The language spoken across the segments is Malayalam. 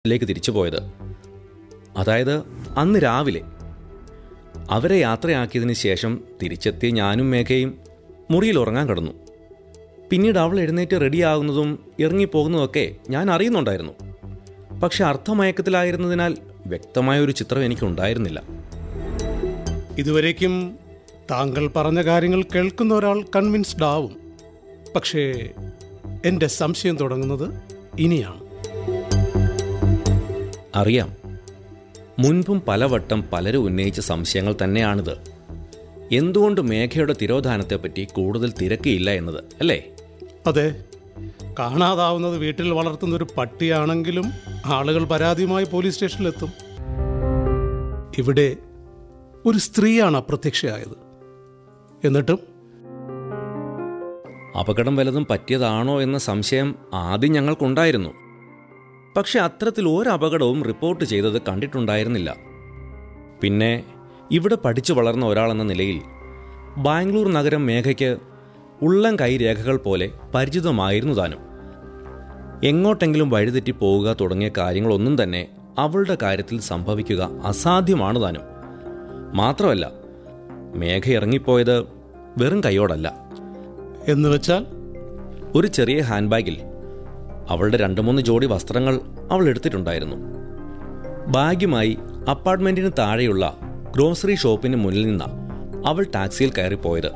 ലേക്ക് തിരിച്ചു പോയത് അതായത് അന്ന് രാവിലെ അവരെ യാത്രയാക്കിയതിന് ശേഷം തിരിച്ചെത്തിയ ഞാനും മേഘയും മുറിയിൽ ഉറങ്ങാൻ കിടന്നു പിന്നീട് അവൾ എഴുന്നേറ്റ് റെഡിയാകുന്നതും ഇറങ്ങിപ്പോകുന്നതൊക്കെ ഞാൻ അറിയുന്നുണ്ടായിരുന്നു പക്ഷെ അർത്ഥമയക്കത്തിലായിരുന്നതിനാൽ വ്യക്തമായ ഒരു ചിത്രം എനിക്കുണ്ടായിരുന്നില്ല ഇതുവരേക്കും താങ്കൾ പറഞ്ഞ കാര്യങ്ങൾ കേൾക്കുന്ന ഒരാൾ കൺവിൻസ്ഡ് ആവും പക്ഷേ എൻ്റെ സംശയം തുടങ്ങുന്നത് ഇനിയാണ് അറിയാം മുൻപും പലവട്ടം പലരും ഉന്നയിച്ച സംശയങ്ങൾ തന്നെയാണിത് എന്തുകൊണ്ട് മേഘയുടെ തിരോധാനത്തെപ്പറ്റി കൂടുതൽ തിരക്കിയില്ല എന്നത് അല്ലേ അതെ കാണാതാവുന്നത് വീട്ടിൽ വളർത്തുന്ന ഒരു പട്ടിയാണെങ്കിലും ആളുകൾ പരാതിയുമായി പോലീസ് സ്റ്റേഷനിലെത്തും ഇവിടെ ഒരു സ്ത്രീയാണ് അപ്രത്യക്ഷയായത് എന്നിട്ടും അപകടം വല്ലതും പറ്റിയതാണോ എന്ന സംശയം ആദ്യം ഞങ്ങൾക്കുണ്ടായിരുന്നു പക്ഷെ അത്തരത്തിൽ ഒരു അപകടവും റിപ്പോർട്ട് ചെയ്തത് കണ്ടിട്ടുണ്ടായിരുന്നില്ല പിന്നെ ഇവിടെ പഠിച്ചു വളർന്ന ഒരാളെന്ന നിലയിൽ ബാംഗ്ലൂർ നഗരം മേഘയ്ക്ക് ഉള്ളം കൈരേഖകൾ പോലെ പരിചിതമായിരുന്നു താനും എങ്ങോട്ടെങ്കിലും വഴിതെറ്റി പോവുക തുടങ്ങിയ കാര്യങ്ങളൊന്നും തന്നെ അവളുടെ കാര്യത്തിൽ സംഭവിക്കുക അസാധ്യമാണ് താനും മാത്രമല്ല മേഘ ഇറങ്ങിപ്പോയത് വെറും കൈയോടല്ല എന്ന് വെച്ചാൽ ഒരു ചെറിയ ഹാൻഡ് ബാഗിൽ അവളുടെ രണ്ട് മൂന്ന് ജോഡി വസ്ത്രങ്ങൾ അവൾ എടുത്തിട്ടുണ്ടായിരുന്നു ബാഗുമായി അപ്പാർട്ട്മെന്റിന് താഴെയുള്ള ഗ്രോസറി ഷോപ്പിന് മുന്നിൽ നിന്ന അവൾ ടാക്സിയിൽ കയറിപ്പോയത്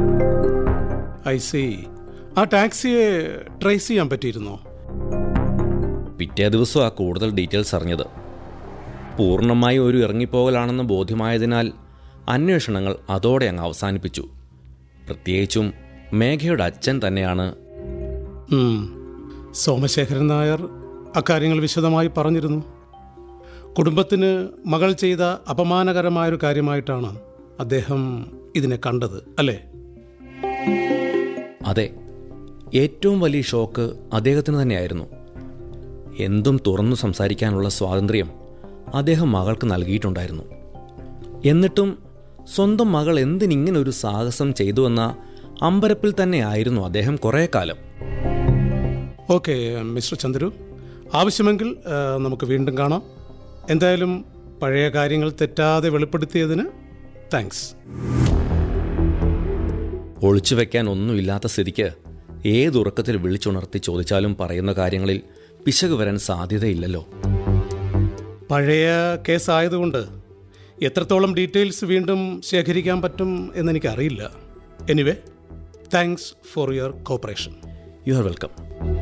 ഐ സി ആ ടാക്സിയെ ട്രേസ് ചെയ്യാൻ പറ്റിയിരുന്നോ പിറ്റേ ദിവസം ആ കൂടുതൽ ഡീറ്റെയിൽസ് അറിഞ്ഞത് പൂർണ്ണമായി ഒരു ഇറങ്ങിപ്പോകലാണെന്ന് ബോധ്യമായതിനാൽ അന്വേഷണങ്ങൾ അതോടെ അങ്ങ് അവസാനിപ്പിച്ചു പ്രത്യേകിച്ചും മേഘയുടെ അച്ഛൻ തന്നെയാണ് ഉം. സോമശേഖരൻ നായർ അക്കാര്യങ്ങൾ വിശദമായി പറഞ്ഞിരുന്നു കുടുംബത്തിന് മകൾ ചെയ്ത അപമാനകരമായൊരു കാര്യമായിട്ടാണ് അദ്ദേഹം ഇതിനെ കണ്ടത് അല്ലേ അതെ ഏറ്റവും വലിയ ഷോക്ക് അദ്ദേഹത്തിന് തന്നെയായിരുന്നു എന്തും തുറന്നു സംസാരിക്കാനുള്ള സ്വാതന്ത്ര്യം അദ്ദേഹം മകൾക്ക് നൽകിയിട്ടുണ്ടായിരുന്നു എന്നിട്ടും സ്വന്തം മകൾ എന്തിനിങ്ങനെ ഒരു സാഹസം ചെയ്തുവെന്ന അമ്പരപ്പിൽ തന്നെയായിരുന്നു അദ്ദേഹം കുറേ കാലം ഓക്കെ മിസ്റ്റർ ചന്ദ്രു ആവശ്യമെങ്കിൽ ആ, നമുക്ക് വീണ്ടും കാണാം എന്തായാലും പഴയ കാര്യങ്ങൾ തെറ്റാതെ വെളിപ്പെടുത്തിയതിന് താങ്ക്സ് ഒളിച്ചു വെക്കാൻ ഒന്നുമില്ലാത്ത സ്ഥിതിക്ക് ഏതുറക്കത്തിൽ വിളിച്ചുണർത്തി ചോദിച്ചാലും പറയുന്ന കാര്യങ്ങളിൽ പിശക് വരാൻ സാധ്യതയില്ലല്ലോ പഴയ കേസായതുകൊണ്ട് എത്രത്തോളം ഡീറ്റെയിൽസ് വീണ്ടും ശേഖരിക്കാൻ പറ്റും എന്നെനിക്കറിയില്ല anyway thanks for your cooperation you are welcome